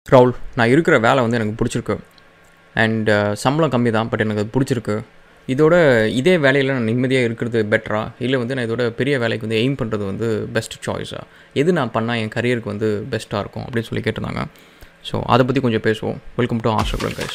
ராகுல் நான் இருக்கிற வேலை வந்து எனக்கு பிடிச்சிருக்கு அண்ட் சம்பளம் கம்மி தான் பட் எனக்கு அது பிடிச்சிருக்கு இதோட இதே வேலையில் நான் நிம்மதியாக இருக்கிறது பெட்டரா இல்லை வந்து நான் இதோட பெரிய வேலைக்கு வந்து எய்ம் பண்ணுறது வந்து பெஸ்ட் சாய்ஸா எது நான் பண்ணால் என் கரியருக்கு வந்து பெஸ்ட்டாக இருக்கும் அப்படின்னு சொல்லி கேட்டிருந்தாங்க ஸோ அதை பற்றி கொஞ்சம் பேசுவோம் வெல்கம் டு ஆஸ்ட்ரகுலன் கைஸ்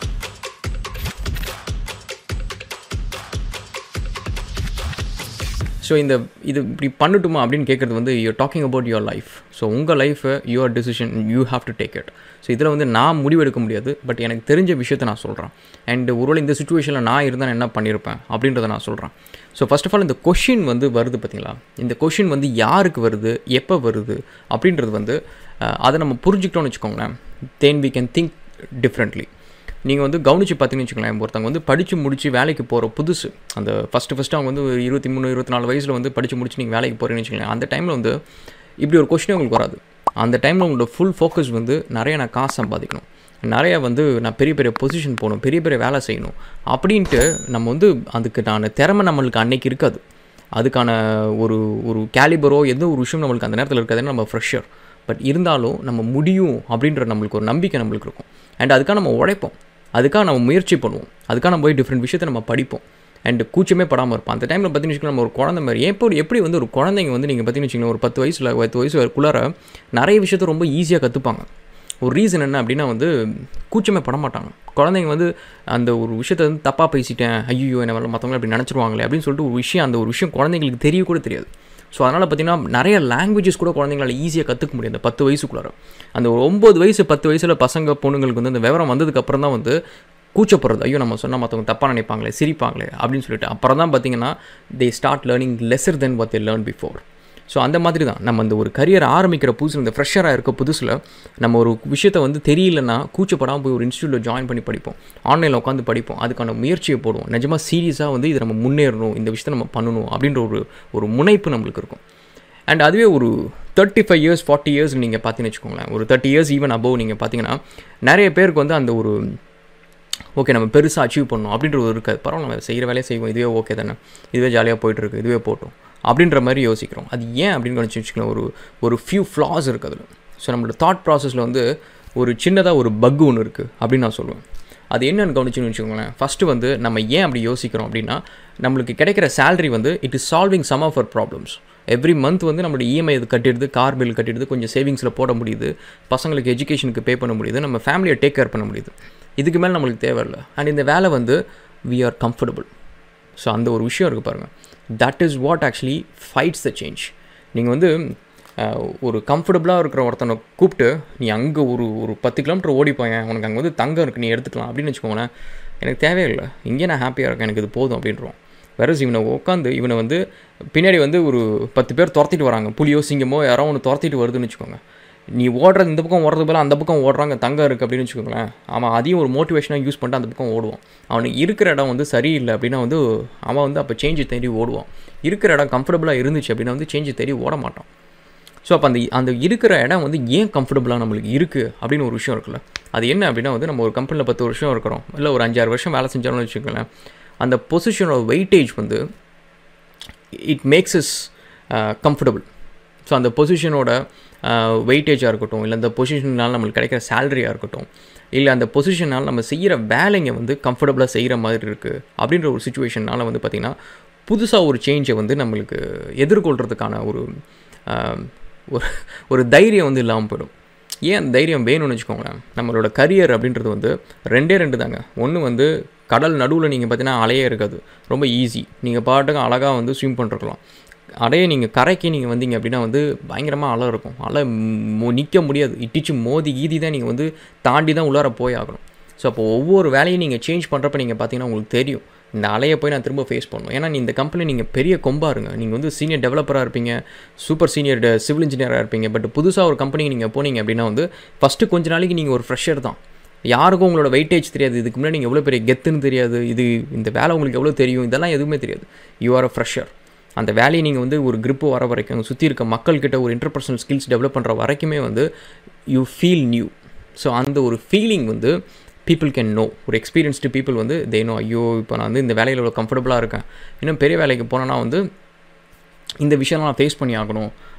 ஸோ இந்த இது இப்படி பண்ணட்டுமா அப்படின்னு கேட்குறது வந்து you talking about your life so உங்கள் லைஃபை your decision you have to take it so இதில் வந்து நான் முடிவெடுக்க முடியாது பட் எனக்கு தெரிஞ்ச விஷயத்தை நான் சொல்கிறேன் அண்ட் ஒருவேளை இந்த சுச்சுவேஷனில் நான் இருந்தால் நான் என்ன பண்ணியிருப்பேன் அப்படின்றத நான் சொல்கிறேன் ஸோ ஃபஸ்ட் ஆஃப் ஆல் இந்த கொஷின் வந்து வருது பார்த்தீங்களா இந்த கொஷின் வந்து யாருக்கு வருது எப்போ வருது அப்படின்றது வந்து அஹ், அதை நம்ம புரிஞ்சுக்கிட்டோம்னு வச்சுக்கோங்களேன் then we can think differently நீங்கள் வந்து கவனித்து பார்த்தீங்கன்னு வச்சுக்கோங்களேன் ஒருத்தவங்க வந்து படித்து முடிச்சு வேலைக்கு போகிற புதுசு அந்த ஃபஸ்ட்டு ஃபஸ்ட்டு அவங்க வந்து ஒரு இருபத்தி மூணு இருபத்தி நாலு வயசில் வந்து படித்து முடிச்சு நீங்கள் வேலைக்கு போகிறீங்கன்னு வச்சுக்கோங்களேன் அந்த டைமில் வந்து இப்படி ஒரு கொஷினே உங்களுக்கு வராது அந்த டைமில் உங்களோட ஃபுல் ஃபோக்கஸ் வந்து நிறைய நான் காசு சம்பாதிக்கணும் நிறைய வந்து நான் பெரிய பெரிய பொசிஷன் போகணும் பெரிய பெரிய வேலை செய்யணும் அப்படின்ட்டு நம்ம வந்து அதுக்கு நான் திறமை நம்மளுக்கு அன்னைக்கு இருக்காது அதுக்கான ஒரு ஒரு கேலிபரோ எந்த ஒரு விஷயம் நம்மளுக்கு அந்த நேரத்தில் இருக்காதுன்னா நம்ம ஃப்ரெஷர் பட் இருந்தாலும் நம்ம முடியும் அப்படின்ற நம்மளுக்கு ஒரு நம்பிக்கை நம்மளுக்கு இருக்கும் அண்ட் அதுக்காக நம்ம உழைப்போம் அதுக்காக நம்ம முயற்சி பண்ணுவோம் அதுக்காக நம்ம போய் டிஃப்ரெண்ட் விஷயத்தை நம்ம படிப்போம் அண்ட் கூச்சமே படாமல் இருப்போம் அந்த டைமில் பார்த்தீங்கன்னு வச்சுக்கோங்களேன், நம்ம ஒரு குழந்தை மாதிரி எப்போ எப்படி வந்து ஒரு குழந்தைங்க வந்து நீங்கள் பார்த்தீங்கன்னு வச்சுக்கோங்களேன், ஒரு பத்து வயசில் பத்து வயசுக்குள்ளார நிறைய விஷயத்த ரொம்ப ஈஸியாக கற்றுப்பாங்க ஒரு ரீசன் என்ன அப்படின்னா வந்து கூச்சமே பட மாட்டாங்க குழந்தைங்க வந்து அந்த ஒரு விஷயத்தை வந்து தப்பாக பேசிட்டேன் ஐயோ என்ன மற்றவங்க அப்படி நினச்சிருவாங்களே அப்படின்னு சொல்லிட்டு ஒரு விஷயம் அந்த ஒரு விஷயம் குழந்தைங்களுக்கு தெரிய கூட தெரியாது ஸோ அதனால் பார்த்தீங்கன்னா நிறைய லாங்குவேஜஸ் கூட குழந்தைங்களால ஈஸியாக கற்றுக்க முடியும் அந்த பத்து வயசுக்குள்ளார அந்த ஒரு ஒம்பது வயசு பத்து வயசில் பசங்க பொண்ணுங்களுக்கு வந்து அந்த விவரம் வந்ததுக்கப்புறம் தான் வந்து கூச்சப்படுறது ஐயோ நம்ம சொன்னால் மற்றவங்க தப்பாக நினைப்பாங்களே சிரிப்பாங்களே அப்படின்னு சொல்லிட்டு அப்புறம் தான் பார்த்தீங்கன்னா they start learning lesser then what they learn before so அந்த மாதிரி தான் நம்ம அந்த ஒரு கரியர் ஆரம்பிக்கிற புதுசில் இந்த ஃப்ரெஷராக இருக்க புதுசில் நம்ம ஒரு விஷயத்தை வந்து தெரியலன்னா கூச்சப்படாமல் போய் ஒரு இன்ஸ்டியூட்டில் ஜாயின் பண்ணி படிப்போம் ஆன்லைனில் உட்காந்து படிப்போம் அதுக்கான முயற்சியை போடுவோம் நிஜமாக சீரியஸாக வந்து இதை நம்ம முன்னேறணும் இந்த விஷயத்தை நம்ம பண்ணணும் அப்படின்ற ஒரு ஒரு முனைப்பு நம்மளுக்கு இருக்கும் அண்ட் அதுவே ஒரு thirty five years forty years நீங்கள் பார்த்தீங்கன்னு வச்சுக்கோங்களேன் ஒரு தேர்ட்டி இயர்ஸ் ஈவன் அபவ் நீங்கள் பார்த்தீங்கன்னா நிறைய பேருக்கு வந்து அந்த ஒரு ஓகே நம்ம பெருசாக அச்சீவ் பண்ணணும் அப்படின்றது ஒரு இருக்காது பரவாயில்ல நம்ம செய்கிற வேலையை செய்வோம் இதுவே ஓகே தானே இதுவே ஜாலியாக போயிட்டுருக்கு இதுவே போட்டோம் அப்படின்ற மாதிரி யோசிக்கிறோம் அது ஏன் அப்படின்னு கணிச்சு வச்சுக்கலாம் ஒரு ஒரு ஃபியூ ஃப்ளாஸ் இருக்குது அதில் ஸோ நம்மளோட தாட் ப்ராசஸில் வந்து ஒரு சின்னதாக ஒரு பக் ஒன்று இருக்குது அப்படின்னு நான் சொல்லுவேன் அது என்னன்னு கவனிச்சுன்னு வச்சுக்கோங்களேன் ஃபஸ்ட்டு வந்து நம்ம ஏன் அப்படி யோசிக்கிறோம் அப்படின்னா நம்மளுக்கு கிடைக்கிற salary வந்து it is solving some of our problems every month வந்து நம்மளோட இஎம்ஐ இது கட்டிடுது கார் பில் கட்டிடுது கொஞ்சம் சேவிங்ஸில் போட முடியுது பசங்களுக்கு எஜுகேஷனுக்கு பே பண்ண முடியுது நம்ம ஃபேமிலியை டேக் கேர் பண்ண முடியுது இதுக்கு மேலே நம்மளுக்கு தேவையில்லை அண்ட் இந்த வேலை வந்து வி ஆர் கம்ஃபர்டபுள் ஸோ அந்த ஒரு விஷயம் இருக்குது பாருங்கள் that is what actually fights the change நீங்கள் வந்து அஹ், ஒரு கம்ஃபர்டபுளாக இருக்கிற ஒருத்தனை கூப்பிட்டு நீ அங்கே ஒரு ஒரு பத்து கிலோமீட்டர் ஓடி போயேன் உனக்கு அங்கே வந்து தங்கம் இருக்குது நீ எடுத்துக்கலாம் அப்படின்னு வச்சுக்கோங்களேன் எனக்கு தேவையில்லை இங்கே நான் ஹாப்பியாக இருக்கேன் எனக்கு இது போதும் அப்படின்றோம் வேற இவனை உட்காந்து இவனை வந்து பின்னாடி வந்து ஒரு பத்து பேர் துரத்திட்டு வராங்க புலியோ சிங்கமோ யாரோ ஒன்று துரத்திட்டு வருதுன்னு வச்சுக்கோங்க நீ ஓடுறது இந்த பக்கம் ஓடுறது போல அந்த பக்கம் ஓடுறாங்க தங்கம் இருக்குது அப்படின்னு வச்சுக்கோங்களேன் அவன் அதையும் ஒரு மோட்டிவேஷனாக யூஸ் பண்ணிட்டு அந்த பக்கம் ஓடுவான் அவனுக்கு இருக்கிற இடம் வந்து சரியில்லை அப்படின்னா வந்து அவன் வந்து அப்போ சேஞ்சு தேடி ஓடுவான் இருக்கிற இடம் கம்ஃபர்டபுளாக இருந்துச்சு அப்படின்னா வந்து சேஞ்சு தேடி ஓட மாட்டான் ஸோ அப்போ அந்த அந்த இருக்கிற இடம் வந்து ஏன் கம்ஃபர்டபுளாக நம்மளுக்கு இருக்குது அப்படின்னு ஒரு விஷயம் இருக்குல்ல அது என்ன அப்படின்னா வந்து நம்ம ஒரு கம்பெனியில் பத்து வருஷம் இருக்கிறோம் இல்லை ஒரு அஞ்சாறு வருஷம் வேலை செஞ்சோம்னு வச்சுக்கோங்களேன் அந்த பொசிஷனோட வெயிட்டேஜ் வந்து it makes is comfortable so அந்த பொசிஷனோட வெயிட்டேஜாக இருக்கட்டும் இல்லை அந்த பொசிஷனால் நம்மளுக்கு கிடைக்கிற சேலரியாக இருக்கட்டும் இல்லை அந்த பொசிஷனால் நம்ம செய்கிற வேலைங்க வந்து கம்ஃபர்டபுளாக செய்கிற மாதிரி இருக்குது அப்படின்ற ஒரு சுச்சுவேஷனால் வந்து பார்த்திங்கன்னா புதுசாக ஒரு சேஞ்சை வந்து நம்மளுக்கு எதிர்கொள்கிறதுக்கான ஒரு ஆஹ், ஒரு ஒரு தைரியம் வந்து இல்லாமல் போயிடும் ஏன் அந்த தைரியம் வேணும்னு வச்சுக்கோங்களேன் நம்மளோட கரியர் அப்படின்றது வந்து ரெண்டே ரெண்டு தாங்க ஒன்று வந்து கடல் நடுவில் நீங்கள் பார்த்தீங்கன்னா அலையே இருக்காது ரொம்ப ஈஸி நீங்கள் பாட்டுக்கு அழகாக வந்து ஸ்விம் பண்ணிருக்கலாம் அலையை நீங்கள் கரைக்கு நீங்கள் வந்தீங்க அப்படின்னா வந்து பயங்கரமாக அலை இருக்கும் அலை நிற்க முடியாது இட்டிச்சு மோதி கீதி தான் நீங்கள் வந்து தாண்டி தான் உள்ளார போய் ஆகணும் ஸோ அப்போ ஒவ்வொரு வேலையும் நீங்கள் சேஞ்ச் பண்ணுறப்ப நீங்கள் பார்த்தீங்கன்னா உங்களுக்கு தெரியும் இந்த அலையை போய் நான் திரும்ப ஃபேஸ் பண்ணணும் ஏன்னா நீ இந்த கம்பெனி நீங்கள் பெரிய கொம்பாக இருங்க நீங்கள் வந்து சீனியர் டெவலப்பராக இருப்பீங்க சூப்பர் சீனியர் சிவில் இன்ஜினியராக இருப்பீங்க பட் புதுசாக ஒரு கம்பெனிக்கு நீங்கள் போனீங்க அப்படின்னா வந்து ஃபஸ்ட்டு கொஞ்ச நாளைக்கு நீங்கள் ஒரு ஃப்ரெஷர் தான் யாருக்கும் உங்களோட வெயிட்டேஜ் தெரியாது இதுக்கு முன்னாடி நீங்கள் எவ்வளோ பெரிய கெத்துன்னு தெரியாது இது இந்த வேலை உங்களுக்கு எவ்வளோ தெரியும் இதெல்லாம் எதுவுமே தெரியாது யூ ஆர் அ ஃப்ரெஷர் அந்த வேலையை நீங்கள் வந்து ஒரு grip வர வரைக்கும் சுற்றி இருக்க மக்கள்கிட்ட ஒரு இன்டர்பர்சனல் ஸ்கில்ஸ் டெவலப் பண்ணுற வரைக்குமே வந்து யூ ஃபீல் நியூ ஸோ அந்த ஒரு ஃபீலிங் வந்து பீப்புள் கேன் நோ ஒரு எக்ஸ்பீரியன்ஸ்டு பீப்புள் வந்து தே நோ ஐயோ இப்போ நான் வந்து இந்த வேலையில் இவ்வளோ கம்ஃபர்டபுளாக இருக்கேன் இன்னும் பெரிய வேலைக்கு போனேன்னா வந்து இந்த விஷயம்லாம் நான் ஃபேஸ் பண்ணி ஆகணும்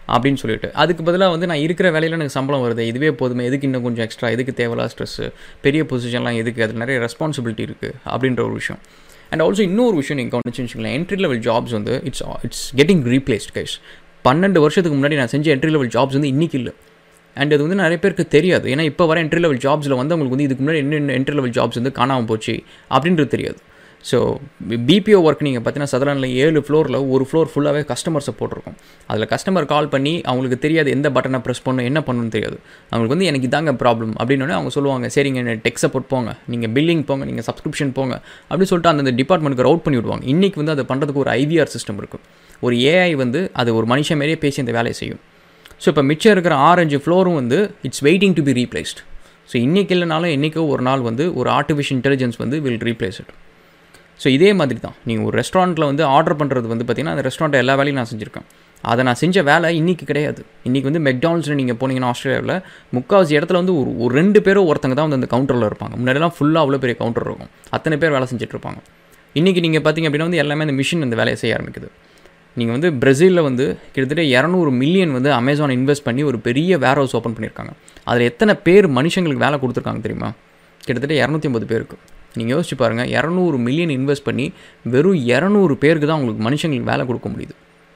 அப்படின்னு சொல்லிட்டு அதுக்கு பதிலாக வந்து நான் இருக்கிற வேலையில் எனக்கு சம்பளம் வருது இதுவே போதுமே எதுக்கு இன்னும் கொஞ்சம் எக்ஸ்ட்ரா எதுக்கு தேவையில்லா ஸ்ட்ரெஸ்ஸு பெரிய பொசிஷன்லாம் எதுக்கு அதில் நிறைய ரெஸ்பான்சிபிலிட்டி இருக்குது அப்படின்ற ஒரு விஷயம் அண்ட் ஆல்சோ இன்னொரு விஷயம் நீங்கள் கவனிச்சு வச்சுக்கலாம் என்ட்ரி லெவல் ஜாப்ஸ் வந்து it's it's getting replaced guys பன்னெண்டு வருஷத்துக்கு முன்னாடி நான் செஞ்ச என்ட்ரி லெவல் ஜாப்ஸ் வந்து இன்றைக்கி இல்லை அண்ட் அது வந்து நிறைய பேருக்கு தெரியாது ஏன்னா இப்போ வர என்ட்ரி லெவல் ஜாப்ஸில் வந்து அவங்களுக்கு வந்து இதுக்கு முன்னாடி என்ன என்ட்ரி லெவல் ஜாப்ஸ் வந்து காணாமல் போச்சு அப்படின்றது தெரியாது ஸோ பிபிஓ ஒர்க் நீங்கள் பார்த்தீங்கன்னா சதரனில் ஏழு ஃப்ளோரில் ஒரு ஃப்ளோர் ஃபுல்லாகவே கஸ்டமர் சப்போர்ட் இருக்கும் அதில் கஸ்டமர் கால் பண்ணி அவங்களுக்கு தெரியாது எந்த பட்டனை ப்ரெஸ் பண்ணணும் என்ன பண்ணணும்னு தெரியாது அவங்களுக்கு வந்து எனக்கு இதாங்க ப்ராப்ளம் அப்படின்னு அவங்க சொல்லுவாங்க சரிங்க டெக் சப்போர்ட் போங்க நீங்கள் பில்லிங் போங்க நீங்கள் சப்ஸ்கிரிப்ஷன் போங்க அப்படின்னு சொல்லிட்டு அந்தந்த டிபார்ட்மெண்ட்டுக்கு ரவுட் பண்ணி விடுவாங்க இன்றைக்கி வந்து அதை பண்ணுறதுக்கு ஒரு ஐவிஆர் சிஸ்டம் இருக்கும் ஒரு ஏஐ வந்து அது ஒரு மனுஷன் மாரியே பேசி இந்த வேலையை செய்யும் ஸோ இப்போ மிச்சம் இருக்கிற ஆரஞ்சு ஃப்ளோரும் வந்து it's waiting to be replaced so இன்றைக்கி இல்லைனாலும் என்றைக்கோ ஒரு நாள் வந்து ஒரு ஆர்டிஃபிஷியல் இன்டெலிஜென்ஸ் வந்து வில் ரீப்ளேஸ் இட் ஸோ இதே மாதிரி தான் நீங்கள் ஒரு ரெஸ்டாரண்ட்டில் வந்து ஆர்டர் பண்ணுறது வந்து பார்த்திங்கன்னா அந்த ரெஸ்டாரண்ட் எல்லா வேலையும் நான் செஞ்சுருக்கேன் அதை நான் செஞ்ச வேலை இன்றைக்கி கிடையாது இன்றைக்கி வந்து மெக்டானல்ஸில் நீங்கள் போனீங்கன்னா ஆஸ்திரேலியாவில் முக்கால்வாசி இடத்துல வந்து ஒரு ஒரு ரெண்டு பேரும் ஒருத்தங்க தான் வந்து அந்த கவுண்டரில் இருப்பாங்க முன்னாடிலாம் ஃபுல்லாக அவ்வளோ பெரிய கவுண்டர் இருக்கும் அத்தனை பேர் வேலை செஞ்சுட்டு இருப்பாங்க இன்றைக்கி நீங்கள் பார்த்தீங்க அப்படின்னா வந்து எல்லாமே அந்த மிஷின் அந்த வேலையை செய்ய ஆரம்பிக்குது நீங்கள் வந்து பிரேசிலில் வந்து கிட்டத்தட்ட இரநூறு மில்லியன் வந்து அமேசான் இன்வெஸ்ட் பண்ணி ஒரு பெரிய வேர் ஹவுஸ் ஓப்பன் பண்ணியிருக்காங்க அதில் எத்தனை பேர் மனுஷங்களுக்கு வேலை கொடுத்துருக்காங்க தெரியுமா கிட்டத்தட்ட இரநூத்தி ஐம்பது பேருக்கு நீங்கள் யோசிச்சு பாருங்கள் இரநூறு மில்லியன் இன்வெஸ்ட் பண்ணி வெறும் இரநூறு பேருக்கு தான் உங்களுக்கு மனுஷங்களுக்கு வேலை கொடுக்க முடியுது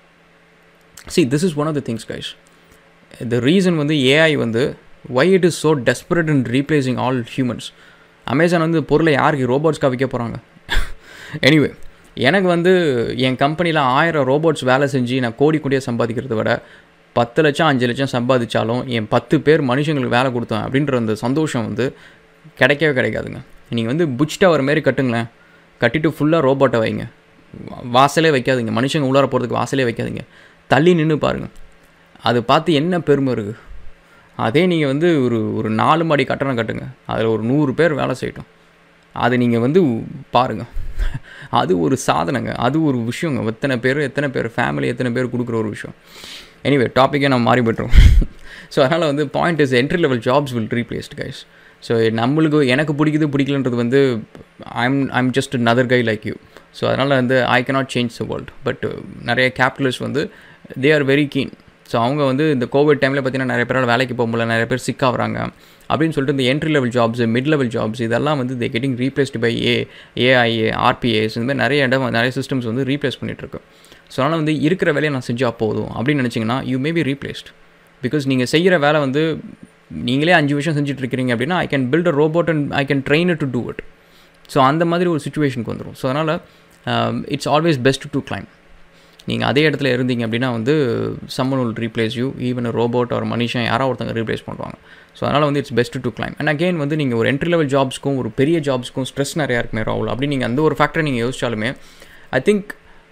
see this is one of the things guys the reason வந்து ஏஐ வந்து why it is so desperate in replacing all humans Amazon வந்து பொருளை யாருக்கு ரோபோட்ஸ்க்காக விற்க போகிறாங்க எனிவே எனக்கு வந்து என் கம்பெனியில் ஆயிரம் ரோபோட்ஸ் வேலை செஞ்சு நான் கோடி கோடியாக சம்பாதிக்கிறத விட பத்து லட்சம் அஞ்சு லட்சம் சம்பாதிச்சாலும் என் பத்து பேர் மனுஷங்களுக்கு வேலை கொடுத்தேன் அப்படின்ற அந்த சந்தோஷம் வந்து கிடைக்கவே கிடைக்காதுங்க நீங்கள் வந்து புச் டவர் மாரி கட்டுங்களேன் கட்டிட்டு ஃபுல்லாக ரோபோட்டை வைங்க வாசலே வைக்காதீங்க மனுஷங்க உள்ளார போகிறதுக்கு வாசலே வைக்காதீங்க தள்ளி நின்று பாருங்கள் அது பார்த்து என்ன பெருமை இருக்குது அதே நீங்கள் வந்து ஒரு ஒரு நாலு மாடி கட்டணம் கட்டுங்க அதில் ஒரு நூறு பேர் வேலை செய்யட்டும் அதை நீங்கள் வந்து பாருங்கள் அது ஒரு சாதனைங்க அது ஒரு விஷயங்க எத்தனை பேர் எத்தனை பேர் ஃபேமிலி எத்தனை பேர் கொடுக்குற ஒரு விஷயம் எனிவே டாப்பிக்கே நம்ம மாறி போய்ட்டுரும் ஸோ அதனால் வந்து point is entry level jobs will replaced guys so நம்மளுக்கு எனக்கு பிடிக்குது பிடிக்கலன்றது வந்து I'm I'm just another guy like you so அதனால் வந்து I cannot change the world but நிறைய கேபிட்டலிஸ்ட் வந்து they are very keen so அவங்க வந்து இந்த கோவிட் டைமில் பார்த்தீங்கன்னா நிறைய பேரால் வேலைக்கு போக முடியல நிறைய பேர் சிக் ஆகுறாங்க அப்படின்னு சொல்லிட்டு இந்த entry level jobs mid level jobs இதெல்லாம் வந்து they getting replaced by a AI RPAs இந்த மாதிரி நிறைய இடம் நிறைய சிஸ்டம்ஸ் வந்து ரீப்ளேஸ் பண்ணிகிட்ருக்கு ஸோ அதனால் வந்து இருக்கிற வேலையை நான் செஞ்சால் போதும் அப்படின்னு நினச்சிங்கன்னா you may be replaced because நீங்கள் செய்கிற வேலை வந்து நீங்களே அஞ்சு விஷயம் செஞ்சுட்டு இருக்கிறீங்க அப்படின்னா I can build a robot and I can train to do it so அந்த மாதிரி ஒரு சுச்சுவேஷனுக்கு வந்துடும் ஸோ அதனால் it's always best to claim நீங்கள் அதே இடத்துல இருந்தீங்க அப்படின்னா வந்து someone will replace you even robot ஒரு மனுஷன் யாராவது ஒருத்தங்க ரீப்ளேஸ் பண்ணுவாங்க ஸோ அதனால் வந்து it's best to claim and again வந்து நீங்கள் ஒரு என்ட்ரி லெவல் ஜாப்ஸ்க்கும் ஒரு பெரிய ஜாப்ஸ்க்கும் ஸ்ட்ரெஸ் நிறையா இருக்குமே ராகுல் அப்படி நீங்கள் அந்த ஒரு ஃபேக்டரை நீங்கள் யோசிச்சாலுமே I think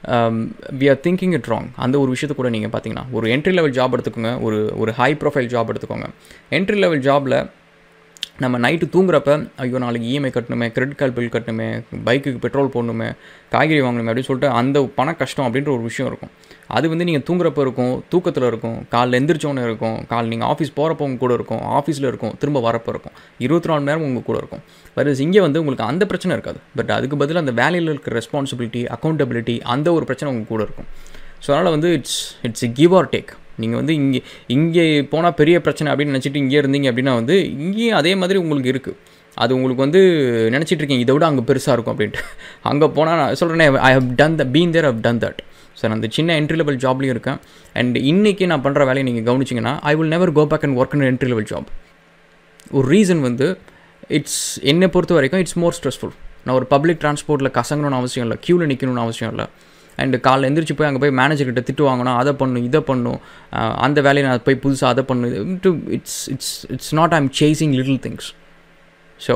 we are thinking it wrong அந்த ஒரு விஷயத்தை கூட நீங்கள் பார்த்தீங்கன்னா ஒரு என்ட்ரி லெவல் ஜாப் எடுத்துக்கோங்க ஒரு ஒரு ஹை ப்ரொஃபைல் ஜாப் எடுத்துக்கோங்க என்ட்ரி லெவல் ஜாபில் நம்ம நைட்டு தூங்குறப்ப ஐயோ நாளைக்கு இஎம்ஐ கட்டணுமே கிரெடிட் கார்டு பில் கட்டணுமே பைக்குக்கு பெட்ரோல் போடணுமே காய்கறி வாங்கணுமே அப்படின்னு சொல்லிட்டு அந்த பண கஷ்டம் அப்படின்ற ஒரு விஷயம் இருக்கும் அது வந்து நீங்கள் தூங்குறப்ப இருக்கும் தூக்கத்தில் இருக்கும் காலைல எந்திரிச்சோன்னு இருக்கும் கால் நீங்கள் ஆஃபீஸ் போகிறப்போ உங்க கூட இருக்கும் ஆஃபீஸில் இருக்கும் திரும்ப வரப்போ இருக்கும் இருபத்தி நாலு நேரம் உங்கள் கூட இருக்கும் வேறு இங்கே வந்து உங்களுக்கு அந்த பிரச்சனை இருக்காது பட் அதுக்கு பதில் அந்த வேலையில் இருக்கிற ரெஸ்பான்சிபிலிட்டி அக்கௌண்டபிலிட்டி அந்த ஒரு பிரச்சனை உங்கள் கூட இருக்கும் ஸோ அதனால் வந்து it's it's give or take நீங்கள் வந்து இங்கே இங்கே போனால் பெரிய பிரச்சனை அப்படின்னு நினச்சிட்டு இங்கே இருந்தீங்க அப்படின்னா வந்து இங்கேயும் அதே மாதிரி உங்களுக்கு இருக்குது அது உங்களுக்கு வந்து நினச்சிட்டு இருக்கீங்க இதை விட அங்கே பெருசாக இருக்கும் அப்படின்ட்டு அங்கே போனால் நான் சொல்கிறேனே I have done the been there have done that so நான் அந்த சின்ன என்ட்ரி லெவல் ஜாப்லேயும் இருக்கேன் அண்ட் இன்றைக்கி நான் பண்ணுற வேலையை நீங்கள் கவனிச்சிங்கன்னா I will never go back and work in entry level job ஒரு ரீசன் வந்து இட்ஸ் என்னை பொறுத்த வரைக்கும் இட்ஸ் மோர் ஸ்ட்ரெஸ்ஃபுல் நான் ஒரு பப்ளிக் ட்ரான்ஸ்போர்ட்டில் கசங்கணும்னு அவசியம் இல்லை க்யூவில் நிற்கணும்னு அவசியம் இல்லை அண்டு காலைல எந்திரிச்சு போய் அங்கே போய் மேனேஜர்கிட்ட திட்டு வாங்கணும் அதை பண்ணும் இதை பண்ணும் அந்த வேலையை நான் போய் புதுசாக அதை பண்ணும் to it's it's it's not I'm chasing little things so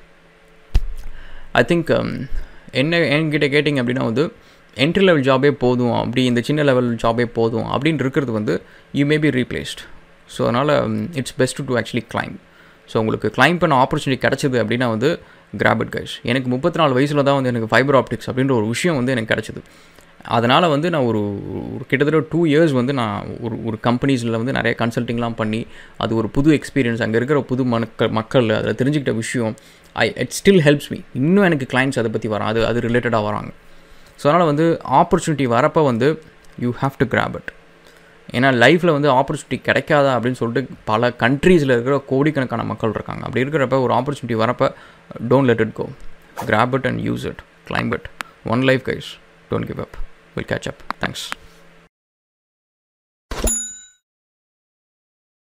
I think என்ன என்கிட்ட கேட்டிங்க அப்படின்னா வந்து என்ட்ரி லெவல் ஜாபே போதும் அப்படி இந்த சின்ன லெவல் ஜாபே போதும் அப்படின்னு இருக்கிறது வந்து you may be replaced so அதனால் it's best to actually claim so உங்களுக்கு கிளைம் பண்ண ஆப்பர்ச்சுனிட்டி கிடச்சிது அப்படின்னா வந்து கிராபிட் கைஸ் எனக்கு முப்பத்தி நாலு வயசில் தான் வந்து எனக்கு ஃபைபர் ஆப்டிக்ஸ் அப்படின்ற ஒரு விஷயம் வந்து எனக்கு கிடச்சிது அதனால் வந்து நான் ஒரு ஒரு கிட்டத்தட்ட டூ இயர்ஸ் வந்து நான் ஒரு ஒரு கம்பெனிஸில் வந்து நிறைய கன்சல்ட்டிங்லாம் பண்ணி அது ஒரு புது எக்ஸ்பீரியன்ஸ் அங்கே இருக்கிற புது மக்கள் மக்கள் அதில் தெரிஞ்சுக்கிட்ட விஷயம் I it still helps me இன்னும் எனக்கு கிளைண்ட்ஸ் அதை பற்றி வரான் அது அது ரிலேட்டடாக வராங்க ஸோ அதனால் வந்து ஆப்பர்ச்சுனிட்டி வரப்போ வந்து you have to grab it ஏன்னா லைஃப்பில் வந்து ஆப்பர்ச்சுனிட்டி கிடைக்காதா அப்படின்னு சொல்லிட்டு பல கண்ட்ரீஸில் இருக்கிற கோடிக்கணக்கான மக்கள் இருக்காங்க அப்படி இருக்கிறப்ப ஒரு ஆப்பர்ச்சுனிட்டி வரப்போ don't let it go grab it and use it claim it one life guys don't give up will catch up thanks